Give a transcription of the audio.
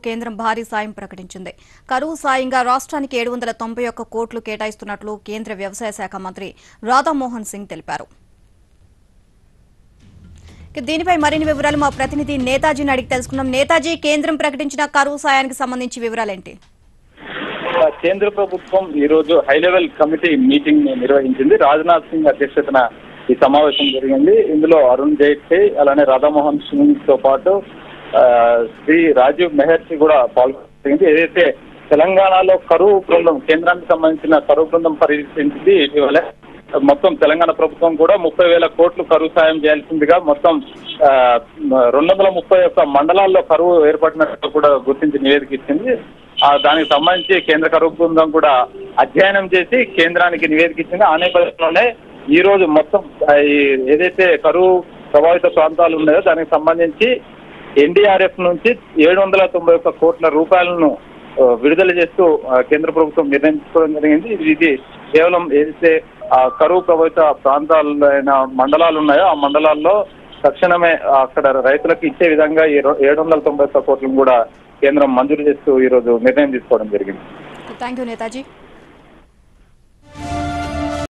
కేంద్రం భారీ సాయం ప్రకటించింది కరువు సాయంగా రాష్ట్రానికి ఏడు వందల తొంభై ఒక్క కోట్లు కేటాయిస్తున్నట్లు కేంద్ర వ్యవసాయ శాఖ మంత్రి రాధామోహన్ సింగ్ తెలిపారు ఇక దీనిపై మరిన్ని వివరాలు మా ప్రతినిధి నేతాజీని అడిగి తెలుసుకున్నాం నేతాజీ కేంద్రం ప్రకటించిన కరువు సాయానికి సంబంధించి వివరాలేంటి కేంద్ర ప్రభుత్వం ఈ రోజు హై లెవెల్ కమిటీ మీటింగ్ ని నిర్వహించింది రాజ్నాథ్ సింగ్ అధ్యక్షతన ఈ సమావేశం జరిగింది ఇందులో అరుణ్ జైట్లీ అలానే రాధామోహన్ సింగ్ తో పాటు ఆ, శ్రీ రాజీవ్ మెహర్జీ కూడా పాల్గొంది ఏదైతే తెలంగాణలో కరువు బృందం కేంద్రానికి సంబంధించిన కరువు బృందం పరిశీలించింది ఇటీవల మొత్తం తెలంగాణ ప్రభుత్వం కూడా ముప్పై వేల కోట్లు కరువు సాయం చేయాల్సిందిగా మొత్తం ఆ, రెండు వందల ముప్పై ఒక్క మండలాల్లో కరువు ఏర్పడినట్టు కూడా గుర్తించి నివేదిక ఇచ్చింది ఆ, దానికి సంబంధించి కేంద్ర కరువు బృందం కూడా అధ్యయనం చేసి కేంద్రానికి నివేదిక ఇచ్చింది ఆ నేపథ్యంలోనే ఈ రోజు మొత్తం ఆ, ఈ ఏదైతే కరువు ప్రభావిత ప్రాంతాలు ఉన్నాయో దానికి సంబంధించి ఎన్డీఆర్ఎఫ్ నుంచి ఏడు వందల తొంభై ఒక్క కోట్ల రూపాయలను ఆ, విడుదల చేస్తూ ఆ, కేంద్ర ప్రభుత్వం నిర్ణయించుకోవడం జరిగింది ఇది- ఇది కేవలం ఏదైతే ఆ, కరువు ప్రభావిత ప్రాంతాలైన మండలాలు ఉన్నాయో ఆ మండలాల్లో తక్షణమే అక్కడ రైతులకు ఇచ్చే విధంగా ఈ ఏడు వందల తొంభై ఒక్క కోట్లను కూడా కేంద్రం మంజూరు చేస్తూ ఈ రోజు నిర్ణయం తీసుకోవడం జరిగింది థ్యాంక్ యూ నేతాజీ